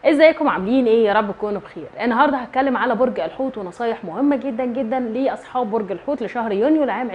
ازيكم عاملين ايه يا رب تكونوا بخير النهارده هتكلم على برج الحوت ونصايح مهمه جدا جدا لاصحاب برج الحوت لشهر يونيو لعام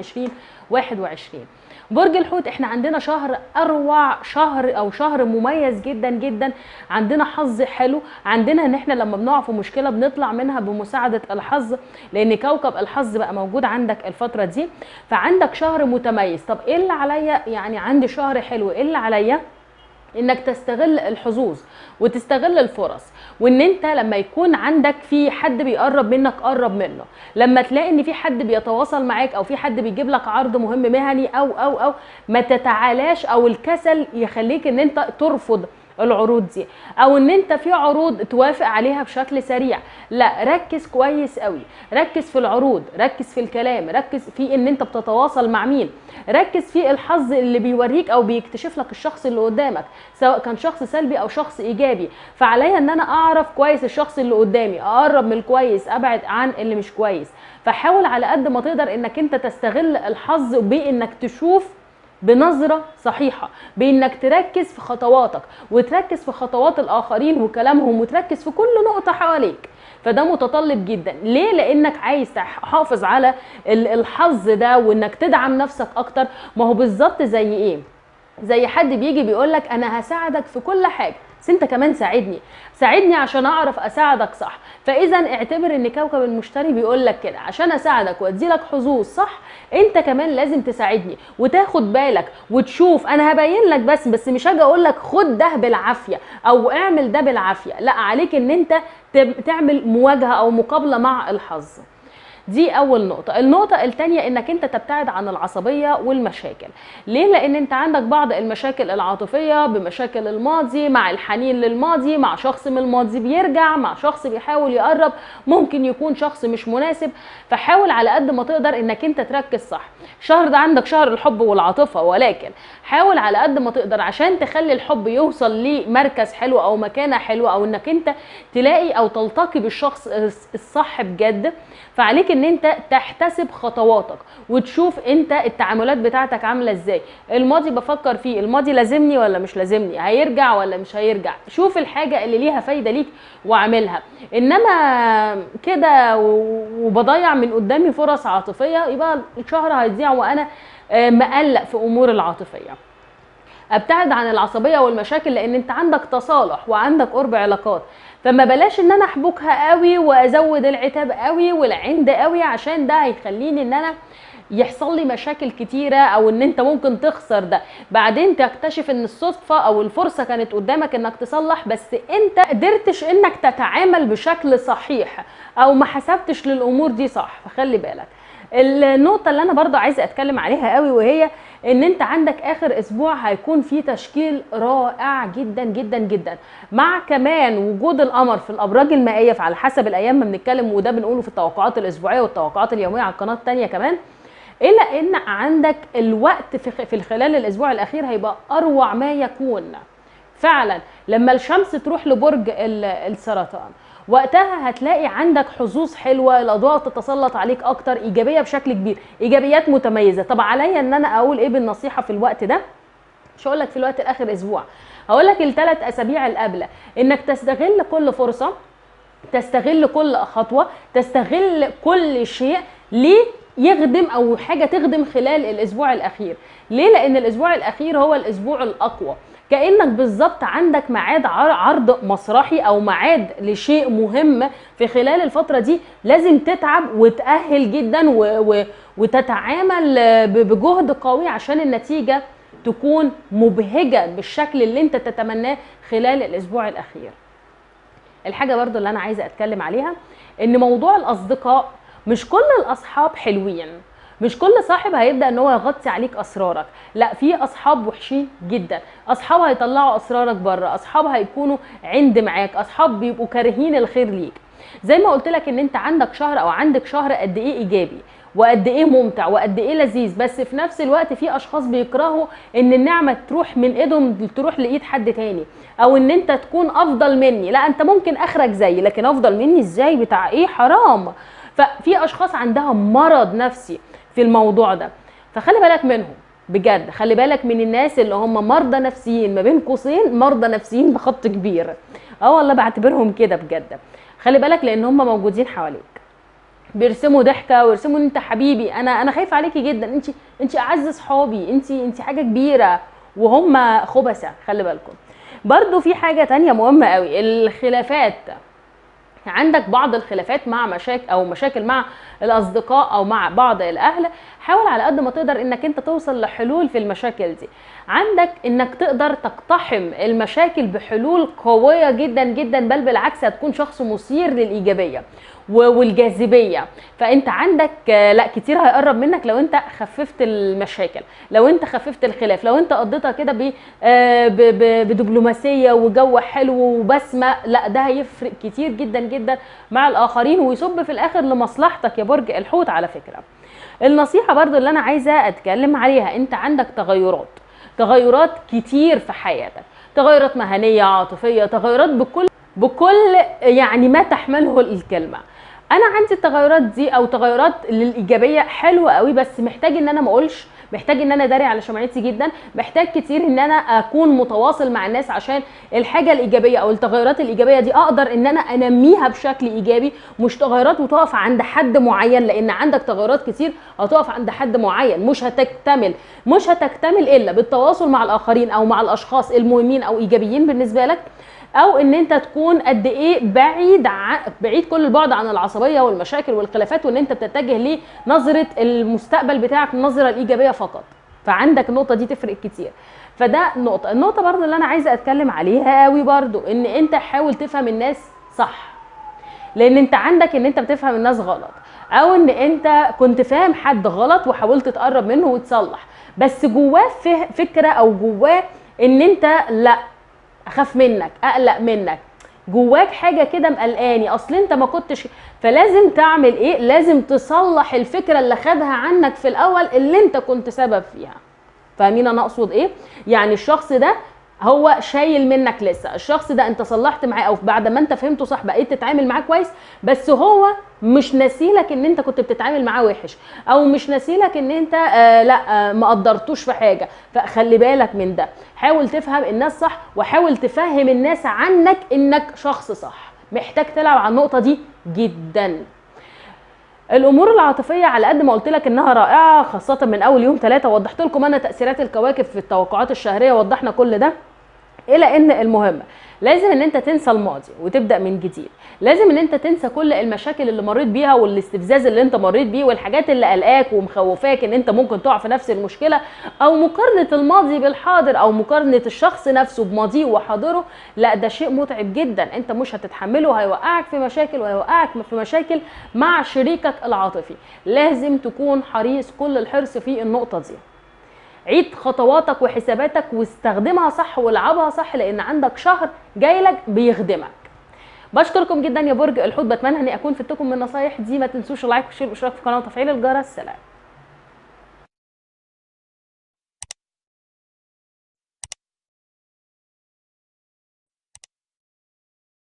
2021 برج الحوت احنا عندنا شهر اروع شهر او شهر مميز جدا جدا عندنا حظ حلو عندنا ان احنا لما بنقع في مشكله بنطلع منها بمساعده الحظ لان كوكب الحظ بقى موجود عندك الفتره دي فعندك شهر متميز طب ايه اللي عليا يعني عندي شهر حلو ايه اللي عليا انك تستغل الحظوظ وتستغل الفرص وان انت لما يكون عندك في حد بيقرب منك قرب منه لما تلاقي ان في حد بيتواصل معاك او في حد بيجيب لك عرض مهم مهني او او او ما تتعالاش او الكسل يخليك ان انت ترفض العروض دي او ان انت في عروض توافق عليها بشكل سريع لا ركز كويس قوي ركز في العروض ركز في الكلام ركز في ان انت بتتواصل مع مين ركز في الحظ اللي بيوريك او بيكتشف لك الشخص اللي قدامك سواء كان شخص سلبي او شخص ايجابي فعليا ان انا اعرف كويس الشخص اللي قدامي اقرب من الكويس ابعد عن اللي مش كويس فحاول على قد ما تقدر انك انت تستغل الحظ بانك تشوف بنظره صحيحه بانك تركز في خطواتك وتركز في خطوات الاخرين وكلامهم وتركز في كل نقطه حواليك فده متطلب جدا ليه لانك عايز تحافظ على الحظ ده وانك تدعم نفسك اكتر ما هو بالظبط زي ايه زي حد بيجي بيقول لك انا هساعدك في كل حاجه بس انت كمان ساعدني ساعدني عشان اعرف اساعدك صح فاذا اعتبر ان كوكب المشتري بيقول لك كده عشان اساعدك وادي لك حظوظ صح انت كمان لازم تساعدني وتاخد بالك وتشوف انا هبين لك بس بس مش هاجي اقول لك خد ده بالعافيه او اعمل ده بالعافيه لا عليك ان انت تعمل مواجهه او مقابله مع الحظ دي اول نقطه النقطه الثانيه انك انت تبتعد عن العصبيه والمشاكل ليه لان انت عندك بعض المشاكل العاطفيه بمشاكل الماضي مع الحنين للماضي مع شخص من الماضي بيرجع مع شخص بيحاول يقرب ممكن يكون شخص مش مناسب فحاول على قد ما تقدر انك انت تركز صح الشهر ده عندك شهر الحب والعاطفه ولكن حاول على قد ما تقدر عشان تخلي الحب يوصل لمركز حلو او مكانه حلوه او انك انت تلاقي او تلتقي بالشخص الصح بجد فعليك ان انت تحتسب خطواتك وتشوف انت التعاملات بتاعتك عامله ازاي الماضي بفكر فيه الماضي لازمني ولا مش لازمني هيرجع ولا مش هيرجع شوف الحاجه اللي ليها فايده ليك واعملها انما كده وبضيع من قدامي فرص عاطفيه يبقى الشهر هيضيع وانا مقلق في امور العاطفيه ابتعد عن العصبيه والمشاكل لان انت عندك تصالح وعندك قرب علاقات فما بلاش ان انا احبكها قوي وازود العتاب قوي والعند قوي عشان ده هيخليني ان انا يحصل لي مشاكل كتيره او ان انت ممكن تخسر ده بعدين تكتشف ان الصدفه او الفرصه كانت قدامك انك تصلح بس انت قدرتش انك تتعامل بشكل صحيح او ما حسبتش للامور دي صح فخلي بالك النقطة اللي أنا برضو عايزة أتكلم عليها قوي وهي إن أنت عندك آخر أسبوع هيكون فيه تشكيل رائع جدا جدا جدا مع كمان وجود القمر في الأبراج المائية فعلى حسب الأيام ما بنتكلم وده بنقوله في التوقعات الأسبوعية والتوقعات اليومية على القناة التانية كمان إلا إن عندك الوقت في خلال الأسبوع الأخير هيبقى أروع ما يكون فعلا لما الشمس تروح لبرج السرطان وقتها هتلاقي عندك حظوظ حلوه الاضواء تتسلط عليك اكتر ايجابيه بشكل كبير ايجابيات متميزه طب عليا ان انا اقول ايه بالنصيحه في الوقت ده مش هقول لك في الوقت الاخر اسبوع هقول لك الثلاث اسابيع القابله انك تستغل كل فرصه تستغل كل خطوه تستغل كل شيء ليه يخدم او حاجه تخدم خلال الاسبوع الاخير ليه لان الاسبوع الاخير هو الاسبوع الاقوى كانك بالظبط عندك ميعاد عرض مسرحي او ميعاد لشيء مهم في خلال الفتره دي لازم تتعب وتاهل جدا و و وتتعامل بجهد قوي عشان النتيجه تكون مبهجه بالشكل اللي انت تتمناه خلال الاسبوع الاخير الحاجه برضو اللي انا عايزه اتكلم عليها ان موضوع الاصدقاء مش كل الاصحاب حلوين مش كل صاحب هيبدا ان هو يغطي عليك اسرارك لا في اصحاب وحشين جدا اصحاب هيطلعوا اسرارك بره اصحاب هيكونوا عند معاك اصحاب بيبقوا كارهين الخير ليك زي ما قلت لك ان انت عندك شهر او عندك شهر قد ايه ايجابي وقد ايه ممتع وقد ايه لذيذ بس في نفس الوقت في اشخاص بيكرهوا ان النعمه تروح من ايدهم تروح لايد حد تاني او ان انت تكون افضل مني لا انت ممكن اخرك زيي لكن افضل مني ازاي بتاع ايه حرام ففي اشخاص عندها مرض نفسي في الموضوع ده فخلي بالك منهم بجد خلي بالك من الناس اللي هم مرضى نفسيين ما بين قوسين مرضى نفسيين بخط كبير اه والله بعتبرهم كده بجد خلي بالك لان هم موجودين حواليك بيرسموا ضحكه ويرسموا ان انت حبيبي انا انا خايفه عليكي جدا انت انت اعز صحابي انت انت حاجه كبيره وهم خبثه خلي بالكم برضو في حاجه تانية مهمه قوي الخلافات عندك بعض الخلافات مع مشاكل او مشاكل مع الاصدقاء او مع بعض الاهل حاول على قد ما تقدر انك انت توصل لحلول في المشاكل دي عندك انك تقدر تقتحم المشاكل بحلول قويه جدا جدا بل بالعكس هتكون شخص مثير للايجابيه والجاذبيه فانت عندك لا كتير هيقرب منك لو انت خففت المشاكل لو انت خففت الخلاف لو انت قضيتها كده بدبلوماسيه وجو حلو وبسمه لا ده هيفرق كتير جدا جدا مع الاخرين ويصب في الاخر لمصلحتك يا برج الحوت على فكره النصيحه برضو اللي انا عايزه اتكلم عليها انت عندك تغيرات تغيرات كتير في حياتك تغيرات مهنيه عاطفيه تغيرات بكل بكل يعني ما تحمله الكلمه انا عندي التغيرات دي او تغيرات للايجابيه حلوه قوي بس محتاج ان انا ما اقولش محتاج ان انا داري على شمعتي جدا محتاج كتير ان انا اكون متواصل مع الناس عشان الحاجه الايجابيه او التغيرات الايجابيه دي اقدر ان انا انميها بشكل ايجابي مش تغيرات وتقف عند حد معين لان عندك تغيرات كتير هتقف عند حد معين مش هتكتمل مش هتكتمل الا بالتواصل مع الاخرين او مع الاشخاص المهمين او ايجابيين بالنسبه لك او ان انت تكون قد ايه بعيد ع... بعيد كل البعد عن العصبيه والمشاكل والخلافات وان انت بتتجه لنظره المستقبل بتاعك النظره الايجابيه فقط فعندك النقطه دي تفرق كتير فده نقطه النقطه برضو اللي انا عايزه اتكلم عليها قوي برضو ان انت حاول تفهم الناس صح لان انت عندك ان انت بتفهم الناس غلط او ان انت كنت فاهم حد غلط وحاولت تقرب منه وتصلح بس جواه فكره او جواه ان انت لا اخاف منك اقلق منك جواك حاجه كده مقلقاني اصل انت ما كنتش فلازم تعمل ايه لازم تصلح الفكره اللي خدها عنك في الاول اللي انت كنت سبب فيها فاهمين انا اقصد ايه يعني الشخص ده هو شايل منك لسه الشخص ده انت صلحت معاه او بعد ما انت فهمته صح بقيت تتعامل معاه كويس بس هو مش ناسيلك ان انت كنت بتتعامل معاه وحش او مش ناسيلك ان انت آه لا آه ما قدرتوش في حاجه فخلي بالك من ده حاول تفهم الناس صح وحاول تفهم الناس عنك انك شخص صح محتاج تلعب على النقطه دي جدا الامور العاطفيه على قد ما قلت لك انها رائعه خاصه من اول يوم ثلاثة وضحت لكم انا تاثيرات الكواكب في التوقعات الشهريه وضحنا كل ده الى ان المهم لازم ان انت تنسى الماضي وتبدا من جديد لازم ان انت تنسى كل المشاكل اللي مريت بيها والاستفزاز اللي انت مريت بيه والحاجات اللي قلقاك ومخوفاك ان انت ممكن تقع في نفس المشكله او مقارنه الماضي بالحاضر او مقارنه الشخص نفسه بماضيه وحاضره لا ده شيء متعب جدا انت مش هتتحمله هيوقعك في مشاكل وهيوقعك في مشاكل مع شريكك العاطفي لازم تكون حريص كل الحرص في النقطه دي عيد خطواتك وحساباتك واستخدمها صح والعبها صح لان عندك شهر جاي لك بيخدمك بشكركم جدا يا برج الحوت بتمنى اني اكون فدتكم من النصايح دي ما تنسوش اللايك والشير والاشتراك في القناه وتفعيل الجرس سلام